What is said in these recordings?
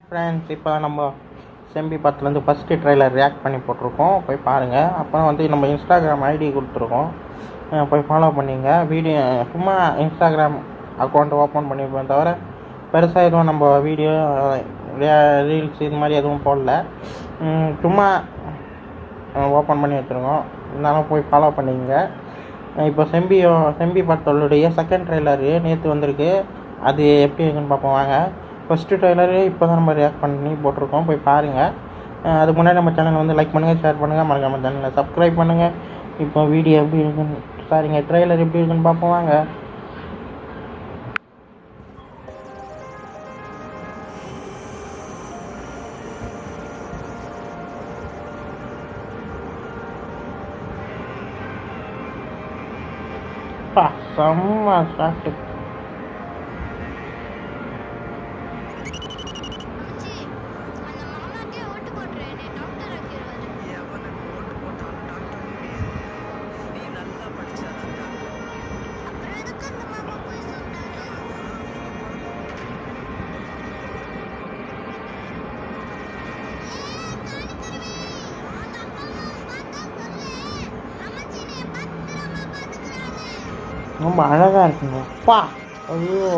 Friends இப்போ தான் நம்ம செம்பி படத்துலேருந்து ஃபஸ்ட்டு ட்ரெய்லர் ரியாக்ட் பண்ணி போட்டிருக்கோம் போய் பாருங்கள் அப்புறம் வந்து நம்ம இன்ஸ்டாகிராம் ஐடி கொடுத்துருக்கோம் அஹ் போய் ஃபாலோ பண்ணிங்க வீடியோ சும்மா இன்ஸ்டாகிராம் அக்கௌண்ட் ஓப்பன் பண்ணியிருப்போம் தவிர பெருசாக எதுவும் நம்ம வீடியோ ரீல்ஸ் இது மாதிரி எதுவும் போடல உம், சும்மா ஓப்பன் பண்ணி வச்சுருக்கோம் இருந்தாலும் போய் ஃபாலோ பண்ணிக்கங்க அஹ் இப்போ செம்பியோ செம்பி படத்தோடைய செகண்ட் ட்ரெய்லரு நேற்று வந்திருக்கு அது எப்படி இருக்குன்னு பார்ப்போம் வாங்க ஃபஸ்ட்டு ட்ரெய்லரு இப்போ தான் நம்ம ரியாக்ட் பண்ணி போட்டிருக்கோம் போய் பாருங்கள் அஹ் அதுக்கு முன்னாடி நம்ம சேனல் வந்து லைக் பண்ணுங்கள் ஷேர் பண்ணுங்கள் மறக்காம சேனலை சப்ஸ்கிரைப் பண்ணுங்கள் இப்போ வீடியோ எப்படி இருக்குன்னு சாரிங்க ட்ரெய்லர் எப்படி இருக்குன்னு பார்ப்போம் வாங்க பா செம்ம ஷாட்டு மச்சி, அந்த மாமாக்கே ஓட்டு போட்டுரு, என்னை டாக்டர் ஆக்கிடுவாரு. எவனுக்கு ஓட்டு போட்டாலும் டாக்டர் முடியாது நீ நல்லா படிச்சாதான் டாக்டர் அப்புறம் எதுக்கு அந்த மாமா போய் சொன்னாரு? ஏய், காணிக்கருவி, அந்த அம்மாவை பார்த்தா சொல்லு. அம்மாச்சி, என்னைய பத்திரமா பார்த்துக்கிறாரு. ரொம்ப அழகாக இருக்குங்க பா ஐயோ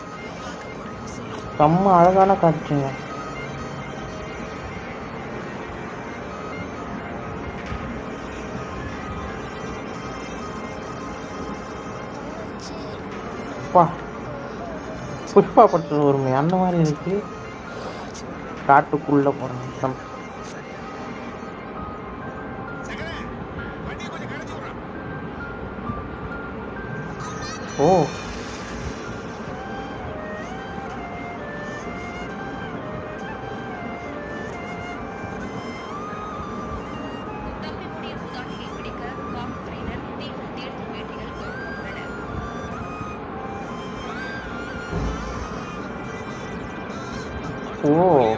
செம்ம அழகான காட்சிங்க பா புஷ்பா படத்தில் வருமே அந்த மாதிரி இருக்கு காட்டுக்குள்ளே போகிறேன் ஓ தப்பிக்கூடிய துப்பாக்கியை பிடிக்க காவல்துறையினர் தீவிர தேடுதல் வேட்டைகள் தொடர்ந்துள்ளனர் ஓ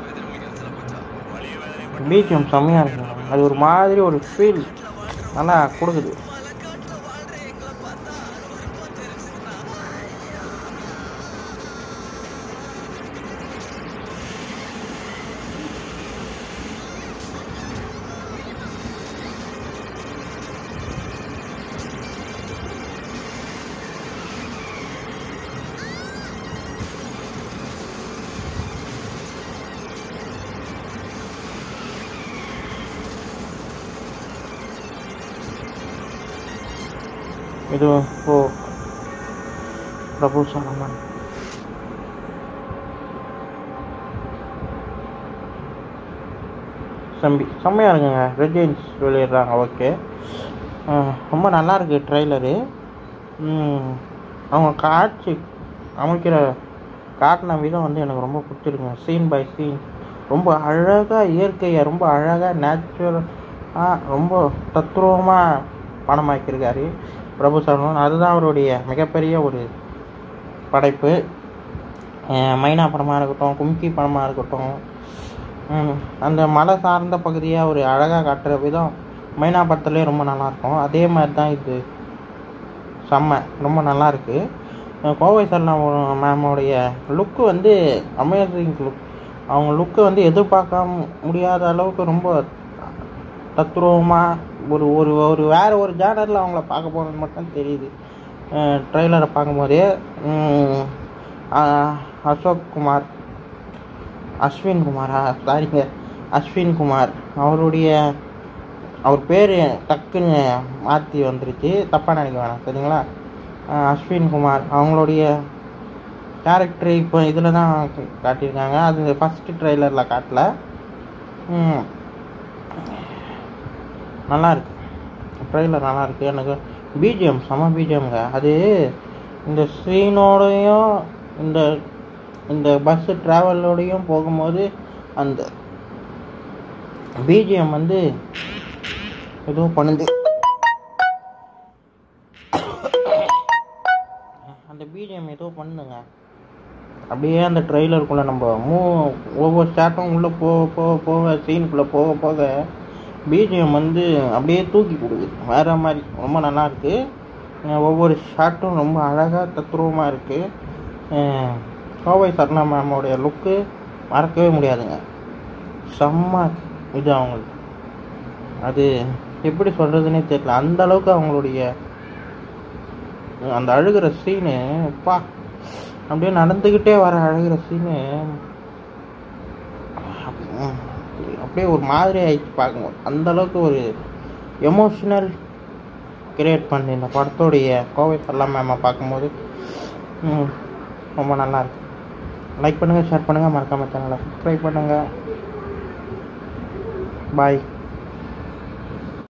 பிஜிஎம் செம்மையாக இருக்குங்க அது ஒரு மாதிரி ஒரு ஃபீல் நல்லா கொடுக்குது மலைக்காட்டுல வாழ்ற எங்களை பார்த்தா ரொம்ப தெரிஞ்சுன்னா இது ஓ பிரபு சலமன் சம்பி செம்மையாக இருக்குங்க ரெட் ஜெயின்ஸ் வெளியிடுறாங்க ஓகே ரொம்ப நல்லா இருக்கு ட்ரெய்லரு அவங்க காட்சி அமைக்கிற காட்டின விதம் வந்து எனக்கு ரொம்ப பிடிச்சிருக்குங்க சீன் பை சீன் ரொம்ப அழகாக இயற்கையை ரொம்ப அழகாக நேச்சுரலாக ரொம்ப தத்ரூபமாக படமாக்கியிருக்காரு பிரபு சரவணன் அதுதான் அவருடைய மிகப்பெரிய ஒரு படைப்பு அஹ் மைனா படமாக இருக்கட்டும் கும்கி படமாக இருக்கட்டும் ம், அந்த மலை சார்ந்த பகுதியை ஒரு அழகாக காட்டுற விதம் மைனா படத்துலேயே ரொம்ப நல்லாயிருக்கும் அதே மாதிரி தான் இது செம்ம ரொம்ப நல்லா இருக்கு அஹ் கோவை சரணா மேமோடைய லுக்கு வந்து அமேசிங் லுக் அவங்க லுக்கு வந்து எதிர்பார்க்க முடியாத அளவுக்கு ரொம்ப தத்ரூபமாக ஒரு ஒரு ஒரு வேற ஒரு ஜானரில் அவங்கள பார்க்க போகிறது மட்டும் தெரியுது ட்ரெய்லரை பார்க்கும்போதே உம், ஆஹ், அசோக் குமார் அஸ்வின் குமாரா சாரிங்க அஸ்வின் குமார் அவருடைய அவர் பேர் டக்குன்னு மாற்றி வந்துருச்சு தப்பாக நினைக்க வேணாம் சரிங்களா ஆஹ், அஸ்வின் குமார் அவங்களுடைய கேரக்டர் இப்போ இதில் தான் காட்டியிருக்காங்க அது ஃபஸ்ட்டு ட்ரெய்லரில் காட்டல ம், நல்லா இருக்கு ட்ரெய்லர் நல்லா இருக்கு எனக்கு பிஜிஎம் செம பிஜிஎம்ங்க அது இந்த சீனோடையும் இந்த இந்த பஸ்ஸு ட்ராவலோடையும் போகும்போது அந்த பிஜிஎம் வந்து ஏதோ பண்ணுது அந்த பிஜிஎம் ஏதோ பண்ணுங்க அப்படியே அந்த ட்ரெய்லருக்குள்ளே நம்ம மூ ஒவ்வொரு ஸ்டார்ட்டும் உள்ளே போக போக போக சீனுக்குள்ளே போக போக பிஜிஎம் வந்து அப்படியே தூக்கி கொடுக்குது வேற மாதிரி ரொம்ப நல்லா இருக்கு அஹ் ஒவ்வொரு ஷாட்டும் ரொம்ப அழகாக தத்ரூபமாக இருக்குது கோவை சரணா மேமோடைய லுக்கு மறக்கவே முடியாதுங்க செம்ம இது அவங்களுக்கு அது எப்படி சொல்கிறதுனே தெரியல அந்த அளவுக்கு அவங்களுடைய அந்த அழுகிற சீனு பா அப்படியே நடந்துக்கிட்டே வர அழுகிற சீனு அப்படியே ஒரு மாதிரி ஆயிடுச்சு பார்க்கும்போது அந்த அளவுக்கு ஒரு எமோஷ்னல் கிரியேட் பண்ணி இந்த படத்தோடைய கோவை சல்லா மேமை பார்க்கும்போது ம், ரொம்ப நல்லா இருக்கு லைக் பண்ணுங்கள் ஷேர் பண்ணுங்கள் மறக்காம சேனலை சப்ஸ்கிரைப் பண்ணுங்கள் பாய்